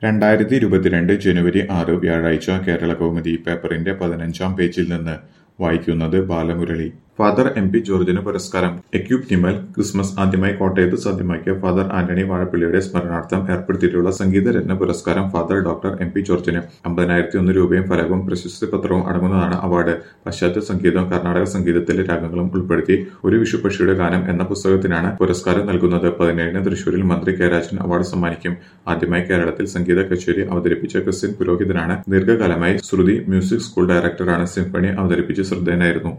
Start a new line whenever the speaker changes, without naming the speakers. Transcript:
രണ്ടായിരത്തി ഇരുപത്തിരണ്ട് ജനുവരി ആറ് വ്യാഴാഴ്ച കേരളകൗമുദി പേപ്പറിന്റെ പതിനഞ്ചാം പേജിൽ നിന്ന് വായിക്കുന്നത് ബാലമുരളി ഫാദർ എം പി ജോർജിന് പുരസ്കാരം എക്യൂബ് നിമൽ ക്രിസ്മസ് ആദ്യമായി കോട്ടയത്ത് സാധ്യമാക്കിയ ഫാദർ ആന്റണി വാഴപ്പിള്ളിയുടെ സ്മരണാർത്ഥം ഏർപ്പെടുത്തിയിട്ടുള്ള സംഗീതരത്ന പുരസ്കാരം ഫാദർ ഡോക്ടർ എം പി ജോർജിന് അമ്പതിനായിരത്തി ഒന്ന് രൂപയും ഫലകവും പ്രശസ്തി പത്രവും അടങ്ങുന്നതാണ് അവാർഡ് പാശ്ചാത്യ സംഗീതവും കർണാടക സംഗീതത്തിലെ രാഗങ്ങളും ഉൾപ്പെടുത്തി ഒരു വിഷുപക്ഷിയുടെ ഗാനം എന്ന പുസ്തകത്തിനാണ് പുരസ്കാരം നൽകുന്നത് പതിനേഴിന് തൃശൂരിൽ മന്ത്രി കെ രാജൻ അവാർഡ് സമ്മാനിക്കും ആദ്യമായി കേരളത്തിൽ സംഗീത കച്ചേരി അവതരിപ്പിച്ച ക്രിസ്ത്യൻ പുരോഹിതനാണ് ദീർഘകാലമായി ശ്രുതി മ്യൂസിക് സ്കൂൾ ഡയറക്ടറാണ് സിംഫണി അവതരിപ്പിച്ച് ശ്രദ്ധേയനായിരുന്നു